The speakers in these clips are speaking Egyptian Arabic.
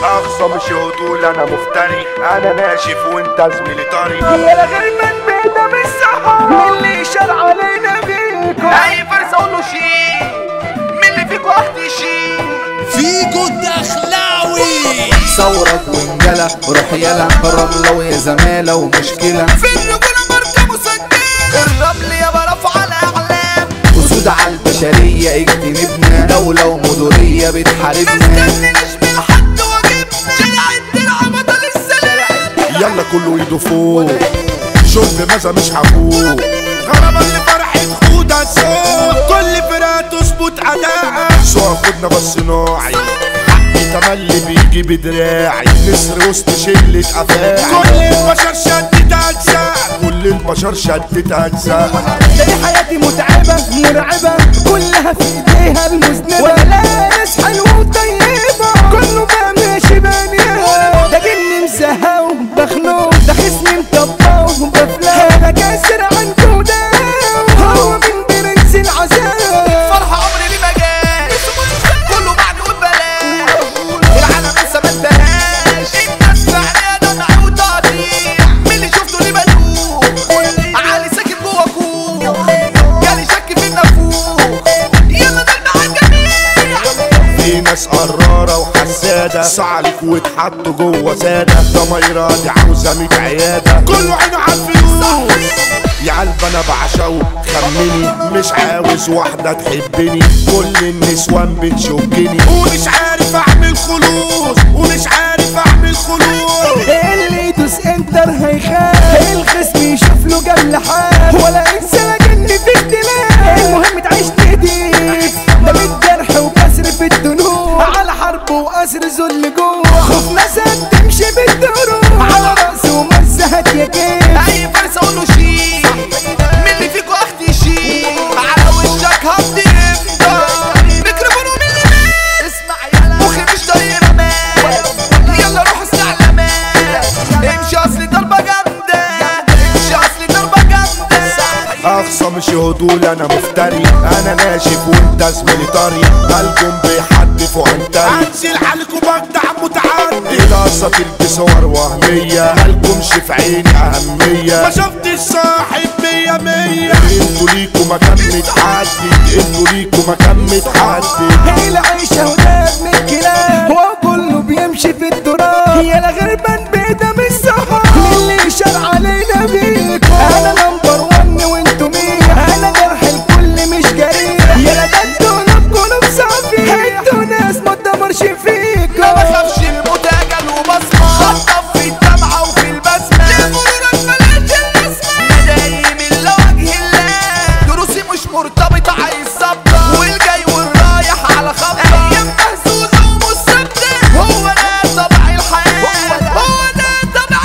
اخصم شهدول انا مفتري انا ناشف وانت زميلي طري يا غير من بينا من السحاب من اللي شال علينا بيكم اي فرصة اقول له شيء من اللي فيكوا اختي شيء فيكو الدخلاوي ثورة ونجلة روح يلا الرملة ويا زمالة ومشكلة في الرجولة ماركة مسجلة الرمل يا برفع الاعلام أسود على البشرية اجتنبنا دولة ومدورية بتحاربنا استنيناش من حد واجبنا شارع الدرع بطل السلام يلا كله ايده فوق شرب مزا مش هفوق غرامة اللي فرحة خودة سوق كل فرقة تظبط أداء سوق خدنا بس صناعي حقي تملي بيجي بدراعي نسر وسط شلة أفاعي كل البشر شدت أجزاء كل البشر شدت أجزاء تاني حياتي متعبة مرعبة كلها في ايديها المذنبة ولا ناس حلوة وطيبة كله بقى ماشي بانية ده جني مزهق وبخنوق ده خصمي مطبق وبفلق انا كاسر عن جودة هو من برنس العذاب فرحة عمري ليه ما جاش كله بعد وببلاش العالم لسه ما انتهاش الناس في عينيها دمع وتقطيع من اللي شفته ليه بدوق علي ساكن جوه كوخ جالي شك في النافوخ يلا ده الميعاد جميع في ناس قرارة وحسادة سعلك واتحطوا جوه سادة ضمايرة دي عاوزة ميت عيادة كله عينه على الفلوس يا قلب انا بعشقه خمني مش عاوز واحدة تحبني كل النسوان بتشكني ومش عارف اعمل خلوص ومش عارف اعمل خلوص اللي يدوس انتر هيخاف الخصم يشوف له جل حال ولا انسان جن في اختلاف المهم تعيش تهديف ده بالجرح وكسر في الدنوب على حرب واسر ذل جوه خوف ناس تمشي بالدروب على راس ومزهت يا كيف اي فرصة اقول له شيء من اللي فيكوا اختي شيء على وشك هبدي افضل ميكروفون ومن اللي مات اسمع يلا مخي مش طريق رماد يلا روح استعلامات امشي اصلي ضربة جامدة امشي اصلي ضربة جامدة اخصم شهدول انا مفتري انا ناشف وانت زميلي طري قلبهم بيحدفوا عن تاني انزل عليكم بجدع متعدي القصة تلبس صور وهمية مالكمش في عيني اهمية ما شفتش صاحب مية مية انتوا ليكوا مكان متحدد انتوا ليكوا مكان متحدد العيشة وداد من الكلاب وكله بيمشي في التراب يا لا غربان بقدم السحاب اللي شال علينا بيكم انا نمبر ون وانتوا مين انا جرح الكل مش جريح يا لا ده انتوا نبكوا بصافي انتوا ناس ما تدمرش فيكم ما بخافش الموت اجل وبصمة خطف في الدمعة وفي البسمة لمرورك ملاش الرسمة دايم الا وجه الله دروسي مش مرتبطة عايز ظبطة والجاي والرايح على خبطة ايام مهزوزة ومش ثابتة هو ده طبع الحياة هو ده طبع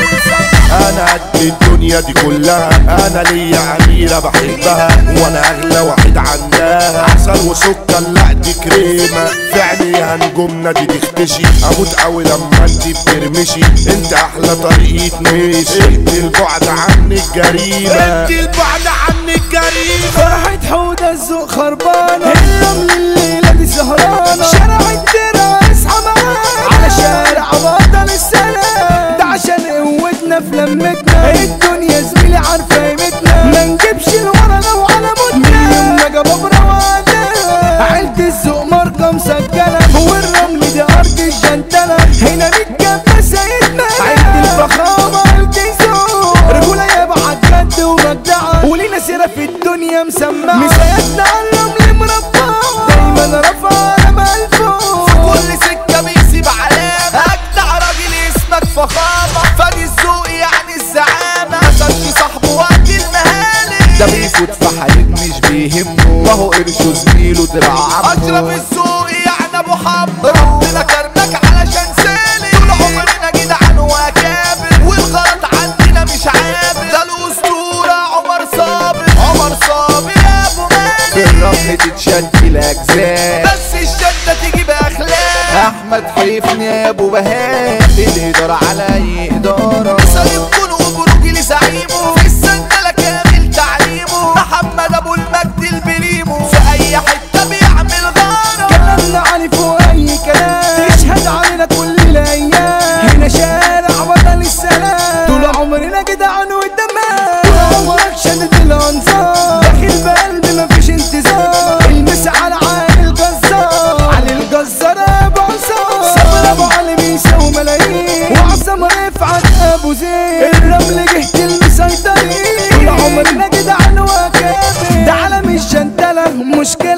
الحياة انا قد الدنيا دي كلها انا ليا اميرة بحبها وانا اغلى واحد عندها عسل وسكر لا دي كريمة في عينيها نجومنا دي تختشي اموت قوي لما انت بترمشي انت احلى طريقة مشي انت البعد عنك جريمة انت البعد عنك جريمة فرحة حودة الذوق خربانة الرمل الليلة دي سهرانة شارع الدرع اصحى معانا على شارع بطل السلام ده عشان قوتنا في لمتنا الدنيا زميلي عارفة قيمتنا ما نجيبش الورا لو على متنا يومنا جبابرة وعدنا عيلة الذوق ماركة مسجلة والرمل دي أرض الجنتلة هنا متجمع سيدنا عيلة الفخامة عيلة الذوق رجولة يبعت جد ومجدعة ولينا سيرة في الدنيا مسمعة مسيادنا على الرمل مربعة دايما رفع على الفوق كل سكة بيسيب علامة أجدع راجل اسمك فخامة فادي الذوق يعني الزعامة مسكش صاحبه وقت المهالك ده بيفوت في حالك مش بيهمه وهو قرشه زميله دراع أشرف عمه الذوق يعني أبو حمد ربنا كرمك علشان سالك طول عمرنا جدعان وأكابر والغلط عندنا مش عابر ده الأسطورة عمر صابر عمر صابر يا أبو في مالك الرمل تتشد الاجزاء بس الشدة تيجي بأخلاق احمد حيفني يا ابو بهاء الاداره على اي اداره سيكون وبروجي لزعيمه في السندلة كامل تعليمه محمد ابو المجد البريمو في اي حتة بيعمل غارة كلامنا عن فوق اي كلام تشهد علينا كل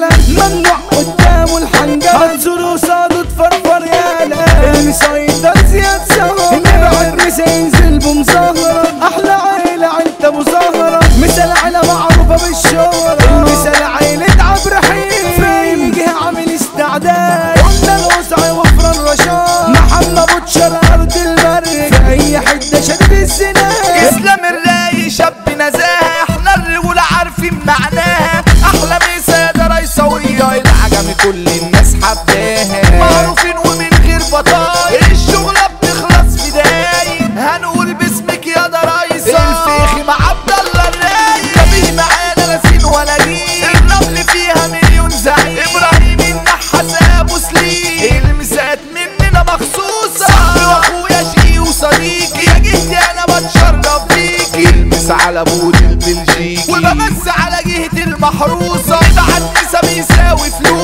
الكلام ممنوع قدامه الحنجرة هتزور قصاده تفرفر يالا المسيطر زياد سهر نبعت مسا ينزل بمظاهرة أحلى عيلة عيلة أبو زهرة مثل عيلة معروفة بالشهرة مثل عيلة عبد الرحيم فين جه عامل استعداد قلنا القصعي وفر الرشاد محمد بوتشر أرض المرج في أي حتة شديد الزناد اسلام الراي شاب نزاهة احنا الرجولة عارفين معناها احلى مسادة ريسوية العجم كل الناس حباها معروفين ومن غير بطايق الشغلة بتخلص في دقايق هنقول باسمك يا ده ريسة الفيخي مع عبد الله الرايق مفيش معانا ناسين ولا جيل الرمل فيها مليون زعيم ابراهيم النحاس ابو سليم المسات مننا مخصوصة صاحبي واخويا شقي وصديقي يا جهتي انا بتشرف بيكي المس على بود البلجيكي وبمس على جهة المحروسة ابعت نسا بيساوي فلوس